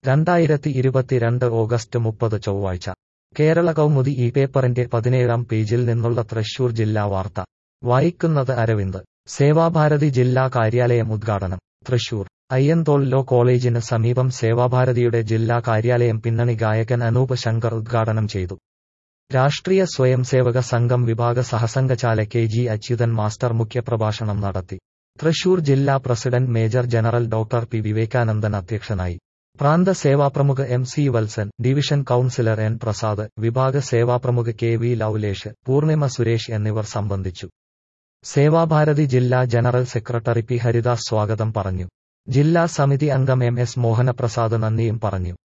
രണ്ടായിരത്തി ഇരുപത്തിരണ്ട് ഓഗസ്റ്റ് മുപ്പത് ചൊവ്വാഴ്ച കേരള കൗമുദി ഈ പേപ്പറിന്റെ പതിനേഴാം പേജിൽ നിന്നുള്ള തൃശൂർ ജില്ലാ വാർത്ത വായിക്കുന്നത് അരവിന്ദ് സേവാഭാരതി ജില്ലാ കാര്യാലയം ഉദ്ഘാടനം തൃശൂർ അയ്യന്തോൾ ലോ കോളേജിന് സമീപം സേവാഭാരതിയുടെ ജില്ലാ കാര്യാലയം പിന്നണി ഗായകൻ അനൂപ് ശങ്കർ ഉദ്ഘാടനം ചെയ്തു രാഷ്ട്രീയ സ്വയംസേവക സംഘം വിഭാഗ സഹസംഘചാല കെ ജി അച്യുതൻ മാസ്റ്റർ മുഖ്യപ്രഭാഷണം നടത്തി തൃശൂർ ജില്ലാ president major general doctor P Vivekanandan അധ്യക്ഷനായി പ്രാന്ത സേവാപ്രമുഖ് M C Valsan division councillor N Prasad വിഭാഗ സേവാപ്രമുഖ് കെ വി ലൗലേഷ് പൂർണിമ സുരേഷ് എന്നിവർ സംബന്ധിച്ചു സേവാഭാരതി ജില്ലാ ജനറൽ സെക്രട്ടറി പി ഹരിദാസ് സ്വാഗതം പറഞ്ഞു ജില്ലാ സമിതി അംഗം എം എസ് മോഹനപ്രസാദ് നന്ദിയും പറഞ്ഞു